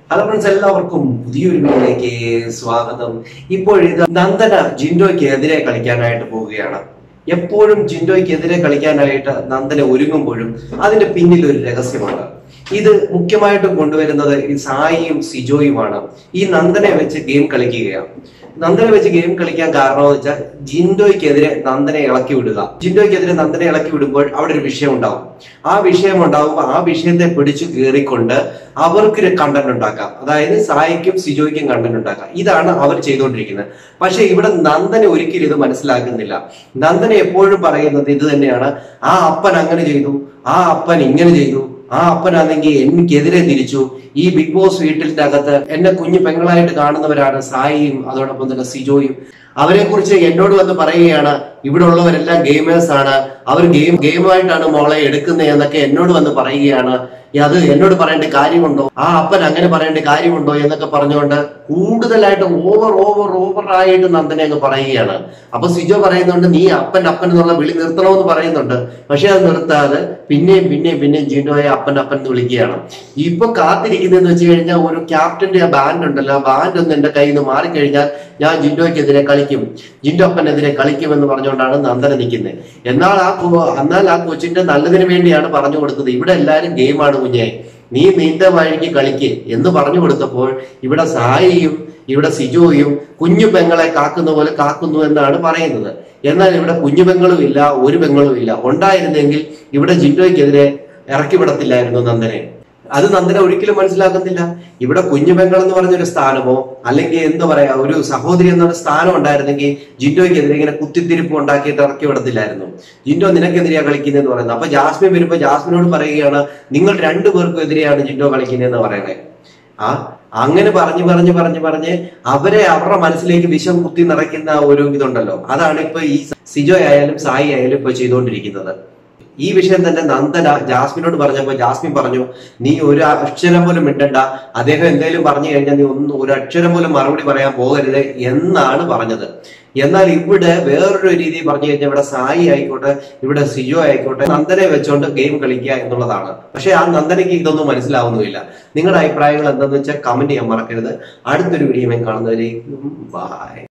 hello friends എല്ലാവർക്കും പുതിയൊരു വീഡിയോയിലേക്ക് സ്വാഗതം ഇപ്പോഴിത് നന്ദന ജിൻഡോയ്ക്ക് എതിരെ കളിക്കാനായിട്ട് പോവുകയാണ് എപ്പോഴും ജിൻഡോയ്ക്ക് എതിരെ കളിക്കാനായിട്ട് നന്ദന ഒരുങ്ങുമ്പോഴും അതിന്റെ പിന്നിൽ ഒരു രഹസ്യമുണ്ട് ഇത് മുഖ്യമായിട്ടും കൊണ്ടുവരുന്നത് ഈ സായിയും സിജോയുമാണ് ഈ നന്ദനെ വെച്ച് ഗെയിം കളിക്കുകയാണ് നന്ദനെ വെച്ച് ഗെയിം കളിക്കാൻ കാരണം എന്ന് വെച്ചാൽ ജിൻഡോയ്ക്കെതിരെ നന്ദനെ ഇളക്കി വിടുക ജിൻഡോയ്ക്കെതിരെ നന്ദനെ ഇളക്കി വിടുമ്പോൾ അവിടെ ഒരു വിഷയം ഉണ്ടാവും ആ വിഷയം ഉണ്ടാവുമ്പോൾ ആ വിഷയത്തെ പിടിച്ചു കീറിക്കൊണ്ട് അവർക്ക് കണ്ടന്റ് ഉണ്ടാക്കാം അതായത് സായിക്കും സിജോയ്ക്കും കണ്ടന്റ് ഉണ്ടാക്കാം ഇതാണ് അവർ ചെയ്തുകൊണ്ടിരിക്കുന്നത് പക്ഷെ ഇവിടെ നന്ദനെ ഒരിക്കലും ഇത് മനസ്സിലാക്കുന്നില്ല നന്ദനെ എപ്പോഴും പറയുന്നത് ഇത് തന്നെയാണ് ആ അപ്പൻ അങ്ങനെ ചെയ്തു ആ അപ്പൻ ഇങ്ങനെ ചെയ്തു ആ അപ്പനാണെങ്കിൽ എനിക്കെതിരെ തിരിച്ചു ഈ ബിഗ് ബോസ് വീട്ടിന്റെ അകത്ത് എന്നെ കുഞ്ഞു പെങ്ങളായിട്ട് കാണുന്നവരാണ് സായിയും അതോടൊപ്പം തന്നെ സിജോയും അവരെ കുറിച്ച് എന്നോട് വന്ന് പറയുകയാണ് ഇവിടെ ഉള്ളവരെല്ലാം ഗെയിമേഴ്സ് ആണ് അവർ ഗെയിം ഗെയിമായിട്ടാണ് മോളെ എടുക്കുന്നത് എന്നൊക്കെ എന്നോട് വന്ന് പറയുകയാണ് ഈ അത് എന്നോട് പറയേണ്ട കാര്യമുണ്ടോ ആ അപ്പൻ അങ്ങനെ പറയേണ്ട കാര്യമുണ്ടോ എന്നൊക്കെ പറഞ്ഞുകൊണ്ട് കൂടുതലായിട്ട് ഓവർ ഓവർ ഓവർ ആയിട്ട് നന്ദനെ അങ്ങ് പറയുകയാണ് അപ്പൊ സിജോ പറയുന്നുണ്ട് നീ അപ്പൻ അപ്പൻ എന്നുള്ള വിളി നിർത്തണമെന്ന് പറയുന്നുണ്ട് പക്ഷെ അത് നിർത്താതെ പിന്നെയും പിന്നെയും പിന്നെയും ജിൻഡോയെ അപ്പൻ അപ്പൻ എന്ന് വിളിക്കുകയാണ് ഇപ്പൊ കാത്തിരിക്കുന്നതെന്ന് വെച്ച് കഴിഞ്ഞാൽ ഒരു ക്യാപ്റ്റന്റെ ആ ബാൻഡ് ഉണ്ടല്ലോ ആ ബാൻഡ് ഒന്ന് എന്റെ കയ്യിൽ നിന്ന് മാറിക്കഴിഞ്ഞാൽ ഞാൻ ജിൻഡോയ്ക്കെതിരെ കളിക്കും ജിൻഡോ അപ്പനെതിരെ കളിക്കും എന്ന് പറഞ്ഞുകൊണ്ടാണ് നന്ദന നിൽക്കുന്നത് എന്നാൽ ആ കു- എന്നാൽ ആ കൊച്ചിന്റെ നല്ലതിന് വേണ്ടിയാണ് പറഞ്ഞു കൊടുത്തത് ഇവിടെ എല്ലാരും ഗെയിമാണ് കുഞ്ഞെ നീ നിന്റെ വഴിക്ക് കളിക്ക് എന്ന് പറഞ്ഞു കൊടുത്തപ്പോൾ ഇവിടെ സായിയും ഇവിടെ സിജോയും കുഞ്ഞു പെങ്ങളെ കാക്കുന്ന പോലെ കാക്കുന്നു എന്നാണ് പറയുന്നത് എന്നാൽ ഇവിടെ കുഞ്ഞു പെങ്ങളും ഇല്ല ഒരു പെങ്ങളും ഇല്ല ഉണ്ടായിരുന്നെങ്കിൽ ഇവിടെ ജിൻഡോയ്ക്കെതിരെ ഇറക്കി വിടത്തില്ലായിരുന്നു നന്ദനെ അത് നന്ദന ഒരിക്കലും മനസ്സിലാക്കുന്നില്ല ഇവിടെ കുഞ്ഞു പെങ്ങൾ എന്ന് പറഞ്ഞൊരു സ്ഥാനമോ അല്ലെങ്കിൽ എന്താ പറയാ ഒരു സഹോദരി എന്നൊരു സ്ഥാനം ഉണ്ടായിരുന്നെങ്കിൽ ജിൻഡോയ്ക്കെതിരെ ഇങ്ങനെ കുത്തിത്തിരിപ്പ് ഉണ്ടാക്കിയിട്ട് ഇറക്കി വിടത്തില്ലായിരുന്നു ജിൻഡോ നിനക്കെതിരെയാ കളിക്കുന്നതെന്ന് പറയുന്നത് അപ്പൊ ജാസ്മിൻ വരുമ്പോ ജാസ്മിനോട് പറയുകയാണ് നിങ്ങൾ രണ്ടു പേർക്കും എതിരെയാണ് ജിൻഡോ കളിക്കുന്നതെന്ന് പറയണേ ആ അങ്ങനെ പറഞ്ഞു പറഞ്ഞു പറഞ്ഞു പറഞ്ഞ് അവരെ അവരുടെ മനസ്സിലേക്ക് വിഷം കുത്തി നിറയ്ക്കുന്ന ഒരു ഇതുണ്ടല്ലോ അതാണ് ഇപ്പൊ ഈ സിജോ ആയാലും സായി ആയാലും ഇപ്പൊ ചെയ്തുകൊണ്ടിരിക്കുന്നത് ഈ വിഷയം തന്നെ നന്ദന ജാസ്മിനോട് പറഞ്ഞപ്പോ ജാസ്മിൻ പറഞ്ഞു നീ ഒരു അക്ഷരം പോലും മിണ്ടണ്ട അദ്ദേഹം എന്തെങ്കിലും പറഞ്ഞു കഴിഞ്ഞാൽ നീ ഒന്ന് ഒരു അക്ഷരം പോലും മറുപടി പറയാൻ പോകരുത് എന്നാണ് പറഞ്ഞത് എന്നാൽ ഇവിടെ വേറൊരു രീതി പറഞ്ഞു കഴിഞ്ഞാൽ ഇവിടെ സായി ആയിക്കോട്ടെ ഇവിടെ സിജോ ആയിക്കോട്ടെ നന്ദനെ വെച്ചോണ്ട് ഗെയിം കളിക്കുക എന്നുള്ളതാണ് പക്ഷെ ആ നന്ദനയ്ക്ക് ഇതൊന്നും മനസ്സിലാവുന്നുമില്ല നിങ്ങളുടെ അഭിപ്രായങ്ങൾ എന്താണെന്ന് വെച്ചാൽ കമന്റ് ചെയ്യാൻ മറക്കരുത് അടുത്തൊരു വീഡിയോ കാണുന്നവരേക്കും ബൈ